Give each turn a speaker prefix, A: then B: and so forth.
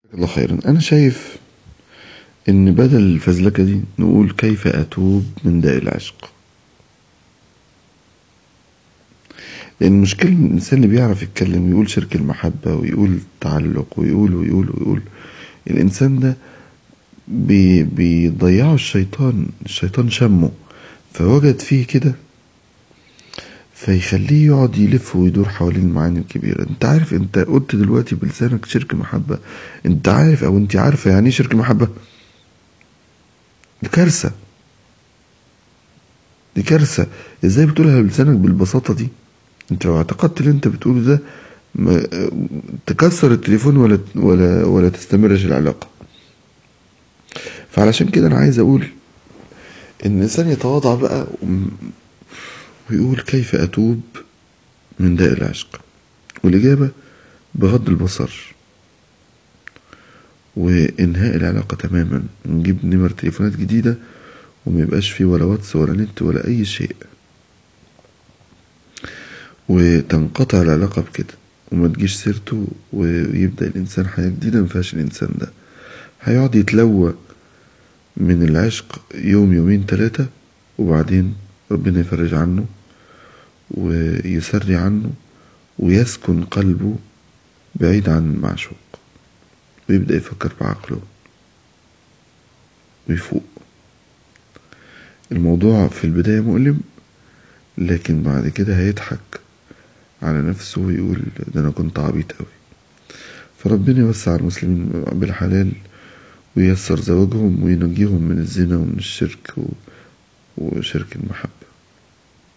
A: الله خيرا أنا شايف إن بدل الفزلكة دي نقول كيف أتوب من داء العشق لأن المشكلة إن الإنسان اللي بيعرف يتكلم ويقول شرك المحبة ويقول تعلق ويقول ويقول ويقول الإنسان ده بي بيضيعه الشيطان الشيطان شمه فوجد فيه كده فيخليه يقعد يلف ويدور حوالين المعاني الكبيرة انت عارف انت قلت دلوقتي بلسانك شرك محبة انت عارف او انت عارفة يعني ايه شرك محبة دي كارثة دي كارثة ازاي بتقولها بلسانك بالبساطة دي انت لو اعتقدت اللي انت بتقوله ده ما تكسر التليفون ولا ولا ولا تستمرش العلاقة فعلشان كده انا عايز اقول ان الانسان يتواضع بقى ويقول كيف أتوب من داء العشق والإجابة بغض البصر وإنهاء العلاقة تماما نجيب نمر تليفونات جديدة وما يبقاش فيه ولا واتس ولا نت ولا أي شيء وتنقطع العلاقة بكده وما تجيش سيرته ويبدأ الإنسان حياة جديدة مفيهاش الإنسان ده هيقعد يتلوى من العشق يوم يومين تلاتة وبعدين ربنا يفرج عنه ويسري عنه ويسكن قلبه بعيد عن المعشوق ويبدأ يفكر بعقله ويفوق الموضوع في البداية مؤلم لكن بعد كده هيضحك على نفسه ويقول ده أنا كنت عبيط أوي فربنا يوسع المسلمين بالحلال وييسر زواجهم وينجيهم من الزنا ومن الشرك وشرك المحبة